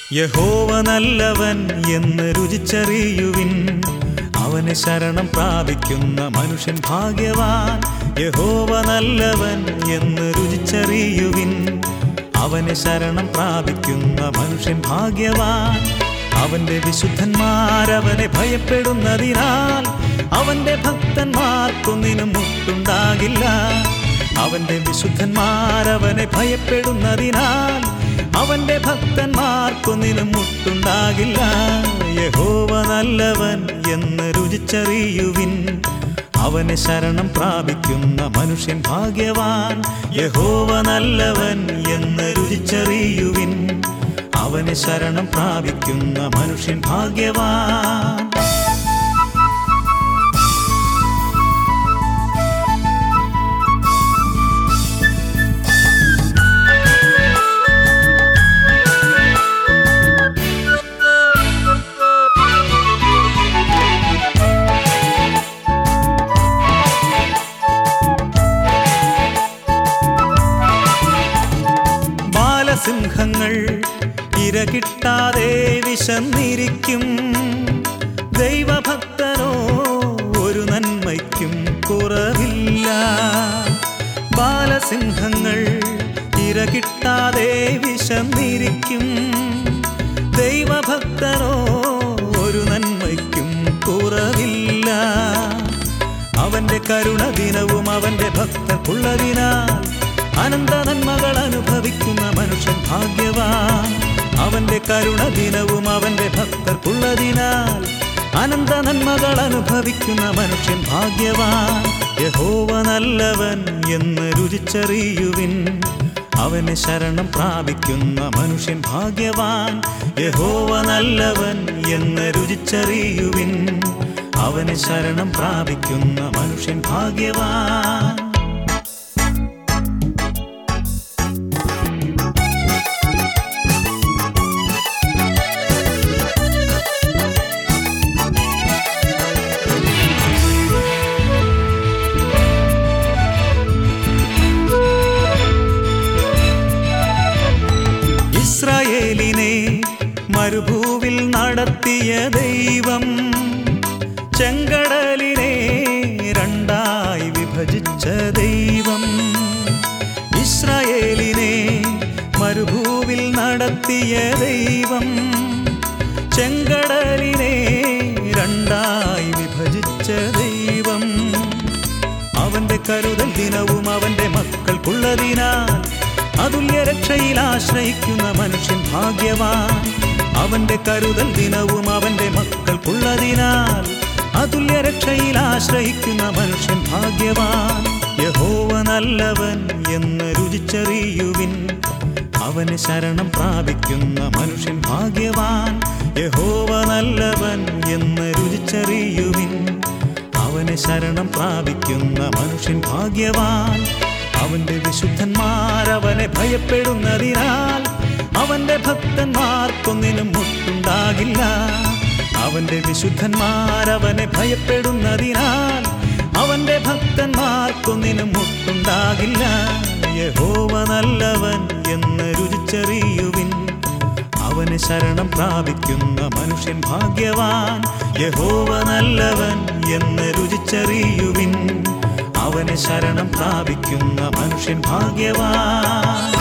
യഹോവ നല്ലവൻ എന്ന് രുചിച്ചറിയുവിൻ അവന് ശരണം പ്രാപിക്കുന്ന മനുഷ്യൻ ഭാഗ്യവാൻ യഹോവ നല്ലവൻ എന്ന് രുചിച്ചറിയുവിൻ അവന് ശരണം പ്രാപിക്കുന്ന മനുഷ്യൻ ഭാഗ്യവാൻ അവന്റെ വിശുദ്ധന്മാരവനെ ഭയപ്പെടുന്നതിനാൽ അവന്റെ ഭക്തന്മാർക്കൊന്നിനും മുട്ടുണ്ടാകില്ല അവന്റെ വിശുദ്ധന്മാരവനെ ഭയപ്പെടുന്നതിനാൽ അവന്റെ ഭക്തന്മാർക്കൊന്നിനും മുട്ടുണ്ടാകില്ല യഹോവ നല്ലവൻ എന്ന് രുചിച്ചറിയുവിൻ അവനെ ശരണം പ്രാപിക്കുന്ന മനുഷ്യൻ ഭാഗ്യവാൻ യഹോവ നല്ലവൻ എന്ന് രുചിച്ചറിയുവിൻ അവനെ ശരണം പ്രാപിക്കുന്ന മനുഷ്യൻ ഭാഗ്യവാൻ ബാലസിംഹങ്ങൾ ഇരകിട്ടാതെ വിശന്നിരിക്കും ദൈവഭക്തനോ ഒരു നന്മയ്ക്കും കുറവില്ല ബാലസിംഹങ്ങൾ ഇരകിട്ടാതെ വിശന്നിരിക്കും ദൈവഭക്തനോ ഒരു നന്മയ്ക്കും കുറവില്ല അവന്റെ കരുണ ദിനവും അവന്റെ ഭക്തർക്കുള്ളതിനാൽ അനന്ത നന്മകൾ അനുഭവിക്കുന്ന മനുഷ്യൻ ഭാഗ്യവാൻ അവന്റെ കരുണ ദിനവും അവന്റെ ഭക്തർക്കുള്ളതിനാൽ അനന്ത നന്മകൾ അനുഭവിക്കുന്ന മനുഷ്യൻ ഭാഗ്യവാൻ യഹോവ നല്ലവൻ എന്ന് രുചിച്ചറിയുവിൻ അവന് ശരണം പ്രാപിക്കുന്ന മനുഷ്യൻ ഭാഗ്യവാൻ യഹോവ നല്ലവൻ എന്ന് രുചിച്ചറിയുവിൻ അവന് ശരണം പ്രാപിക്കുന്ന മനുഷ്യൻ ഭാഗ്യവാൻ ഇസ്രായേലിനെ മരുഭൂവിൽ നടത്തിയ ദൈവം ചെങ്കടലിനെ രണ്ടായി വിഭജിച്ച ദൈവം ഇസ്രായേലിനെ മരുഭൂവിൽ നടത്തിയ ദൈവം ചെങ്കടലിനെ രണ്ടായി വിഭജിച്ച ദൈവം അവന്റെ കരുതൽ ദിനവും അവന്റെ മക്കൾക്കുള്ളതിനാൽ അതുല്യ രക്ഷയിൽ ആശ്രയിക്കുന്ന മനുഷ്യൻ ഭാഗ്യവാൻ അവന്റെ കരുതൽ ദിനവും അവന്റെ മക്കൾക്കുള്ളതിനാൽ അതുല്യ രക്ഷയിൽ ആശ്രയിക്കുന്ന മനുഷ്യൻ ഭാഗ്യവാൻ യഹോവ നല്ലവൻ എന്ന് രുചിച്ചറിയുവിൻ അവന് ശരണം പ്രാപിക്കുന്ന മനുഷ്യൻ ഭാഗ്യവാൻ യഹോവ നല്ലവൻ എന്ന് രുചിച്ചറിയുവിൻ അവന് ശരണം പ്രാപിക്കുന്ന മനുഷ്യൻ ഭാഗ്യവാൻ അവന്റെ വിശുദ്ധന്മാരവനെ ഭയപ്പെടുന്നതിനാൽ അവന്റെ ഭക്തന്മാർക്കൊന്നിനും മുട്ടുണ്ടാകില്ല അവന്റെ വിശുദ്ധന്മാരവനെ ഭയപ്പെടുന്നതിനാൽ അവന്റെ ഭക്തന്മാർക്കൊന്നിനും മുട്ടുണ്ടാകില്ല യഹോവ നല്ലവൻ എന്ന് രുചിച്ചറിയുവിൻ അവന് ശരണം പ്രാപിക്കുന്ന മനുഷ്യൻ ഭാഗ്യവാൻ യഹോവ നല്ലവൻ എന്ന് രുചിച്ചറിയുവിൻ അവന് ശരണം പ്രാപിക്കുന്ന മനുഷ്യൻ ഭാഗ്യവാൻ